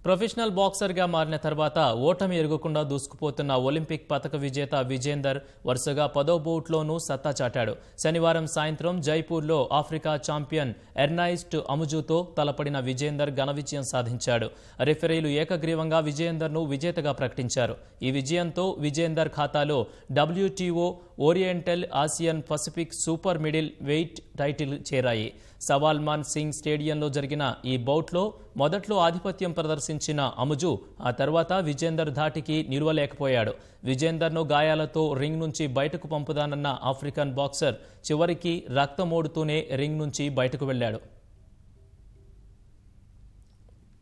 professional బాక్సర్గా మారిన తర్వాత ఓటమి ఎరగకుండా దూసుకుపోతున్న ఒలింపిక్ పతక విజేత విజేందర్ వరుసగా పదో బౌట్లోనూ సత్తా చాటాడు శనివారం సాయంత్రం జైపూర్లో ఆఫ్రికా ఛాంపియన్ ఎర్నాయిస్ట్ అముజుతో తలపడిన విజేందర్ ఘన విజయం సాధించాడు రెఫరీలు ఏకగ్రీవంగా విజేందర్ను విజేతగా ప్రకటించారు ఈ విజయంతో విజేందర్ ఖాతాలో WTO oriental Asian Pacific super middle weight title చేరాయి సవాల్మాన్ సింగ్ స్టేడియంలో జరిగిన ఈ బౌట్లో మొదట్లో ఆధిపత్యం ప్రదర్శించిన అముజు ఆ తర్వాత విజేందర్ ధాటికి నిలువలేకపోయాడు విజేందర్ను గాయాలతో రింగ్ నుంచి బయటకు పంపుదానన్న ఆఫ్రికన్ బాక్సర్ చివరికి రక్తమోడుతూనే రింగ్ నుంచి బయటకు వెళ్లాడు